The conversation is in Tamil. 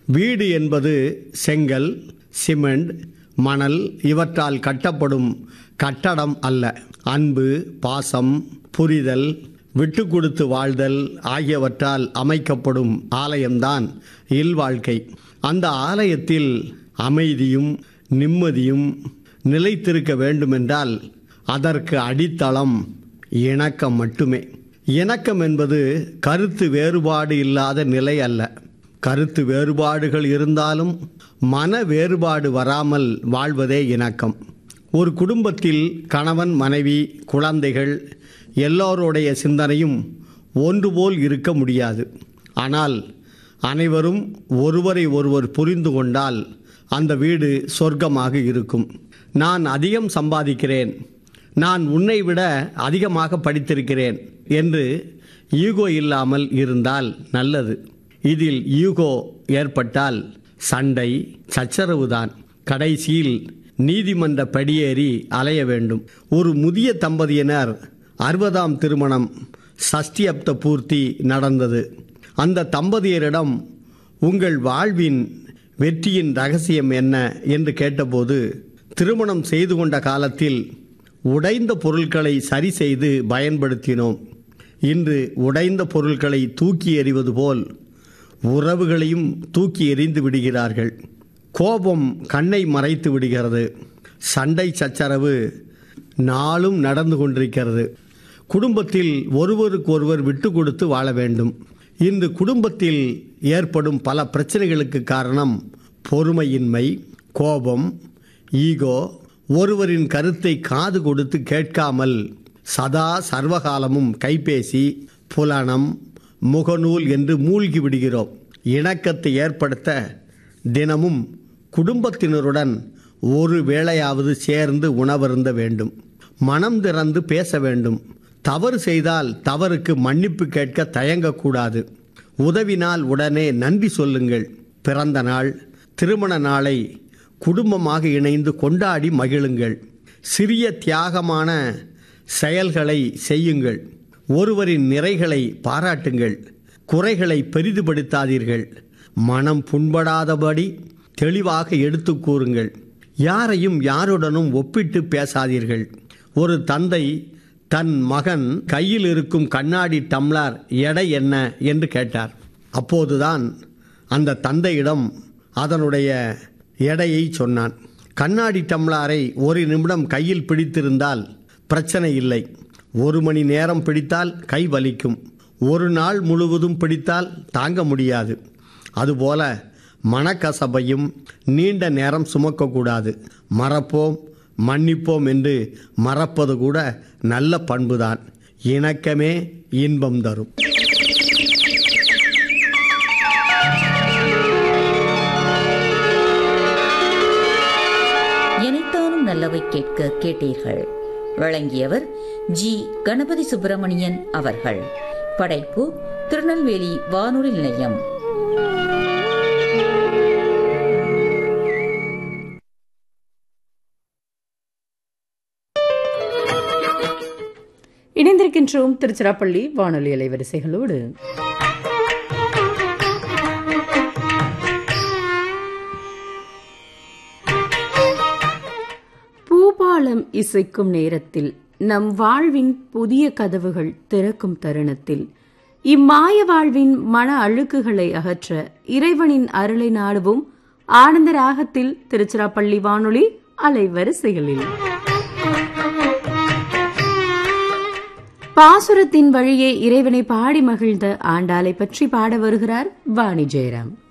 வீடு என்பது செங்கல் சிமெண்ட் மணல் இவற்றால் கட்டப்படும் கட்டடம் அல்ல அன்பு பாசம் புரிதல் விட்டு கொடுத்து வாழ்தல் ஆகியவற்றால் அமைக்கப்படும் ஆலயம்தான் இல்வாழ்க்கை அந்த ஆலயத்தில் அமைதியும் நிம்மதியும் நிலைத்திருக்க வேண்டுமென்றால் அதற்கு அடித்தளம் இணக்கம் மட்டுமே இணக்கம் என்பது கருத்து வேறுபாடு இல்லாத நிலை அல்ல கருத்து வேறுபாடுகள் இருந்தாலும் மன வேறுபாடு வராமல் வாழ்வதே இணக்கம் ஒரு குடும்பத்தில் கணவன் மனைவி குழந்தைகள் எல்லோருடைய சிந்தனையும் ஒன்றுபோல் இருக்க முடியாது ஆனால் அனைவரும் ஒருவரை ஒருவர் புரிந்து கொண்டால் அந்த வீடு சொர்க்கமாக இருக்கும் நான் அதிகம் சம்பாதிக்கிறேன் நான் உன்னை விட அதிகமாக படித்திருக்கிறேன் என்று ஈகோ இல்லாமல் இருந்தால் நல்லது இதில் ஈகோ ஏற்பட்டால் சண்டை சச்சரவுதான் கடைசியில் நீதிமன்ற படியேறி அலைய வேண்டும் ஒரு முதிய தம்பதியினர் அறுபதாம் திருமணம் சஷ்டியப்த பூர்த்தி நடந்தது அந்த தம்பதியரிடம் உங்கள் வாழ்வின் வெற்றியின் ரகசியம் என்ன என்று கேட்டபோது திருமணம் செய்து கொண்ட காலத்தில் உடைந்த பொருட்களை சரி செய்து பயன்படுத்தினோம் இன்று உடைந்த பொருட்களை தூக்கி எறிவது போல் உறவுகளையும் தூக்கி எறிந்து விடுகிறார்கள் கோபம் கண்ணை மறைத்து விடுகிறது சண்டை சச்சரவு நாளும் நடந்து கொண்டிருக்கிறது குடும்பத்தில் ஒருவருக்கொருவர் விட்டு கொடுத்து வாழ வேண்டும் இன்று குடும்பத்தில் ஏற்படும் பல பிரச்சனைகளுக்கு காரணம் பொறுமையின்மை கோபம் ஈகோ ஒருவரின் கருத்தை காது கொடுத்து கேட்காமல் சதா சர்வகாலமும் கைபேசி புலனம் முகநூல் என்று மூழ்கி விடுகிறோம் இணக்கத்தை ஏற்படுத்த தினமும் குடும்பத்தினருடன் ஒரு வேளையாவது சேர்ந்து உணவருந்த வேண்டும் மனம் திறந்து பேச வேண்டும் தவறு செய்தால் தவறுக்கு மன்னிப்பு கேட்க தயங்கக்கூடாது உதவினால் உடனே நன்றி சொல்லுங்கள் பிறந்த நாள் திருமண நாளை குடும்பமாக இணைந்து கொண்டாடி மகிழுங்கள் சிறிய தியாகமான செயல்களை செய்யுங்கள் ஒருவரின் நிறைகளை பாராட்டுங்கள் குறைகளை பெரிதுபடுத்தாதீர்கள் மனம் புண்படாதபடி தெளிவாக எடுத்து கூறுங்கள் யாரையும் யாருடனும் ஒப்பிட்டு பேசாதீர்கள் ஒரு தந்தை தன் மகன் கையில் இருக்கும் கண்ணாடி டம்ளர் எடை என்ன என்று கேட்டார் அப்போதுதான் அந்த தந்தையிடம் அதனுடைய எடையை சொன்னான் கண்ணாடி டம்ளாரை ஒரு நிமிடம் கையில் பிடித்திருந்தால் பிரச்சனை இல்லை ஒரு மணி நேரம் பிடித்தால் கை வலிக்கும் ஒரு நாள் முழுவதும் பிடித்தால் தாங்க முடியாது அதுபோல மனக்கசபையும் நீண்ட நேரம் சுமக்கக்கூடாது மறப்போம் மன்னிப்போம் என்று மறப்பது கூட நல்ல பண்புதான் இணக்கமே இன்பம் தரும் எனைத்தானும் நல்லவை கேட்க கேட்டீர்கள் வழங்கியவர் ஜி கணபதி சுப்பிரமணியன் அவர்கள் படைப்பு திருநெல்வேலி வானொலி நிலையம் இணைந்திருக்கின்றோம் திருச்சிராப்பள்ளி வானொலி அலைவரிசைகளோடு பூபாலம் இசைக்கும் நேரத்தில் நம் வாழ்வின் புதிய கதவுகள் திறக்கும் தருணத்தில் இம்மாய வாழ்வின் மன அழுக்குகளை அகற்ற இறைவனின் அருளை நாடுவோம் ஆனந்த ராகத்தில் திருச்சிராப்பள்ளி வானொலி அலைவரிசைகளில் பாசுரத்தின் வழியே இறைவனை பாடி மகிழ்ந்த ஆண்டாளை பற்றி பாட வருகிறார் வாணி ஜெயராம்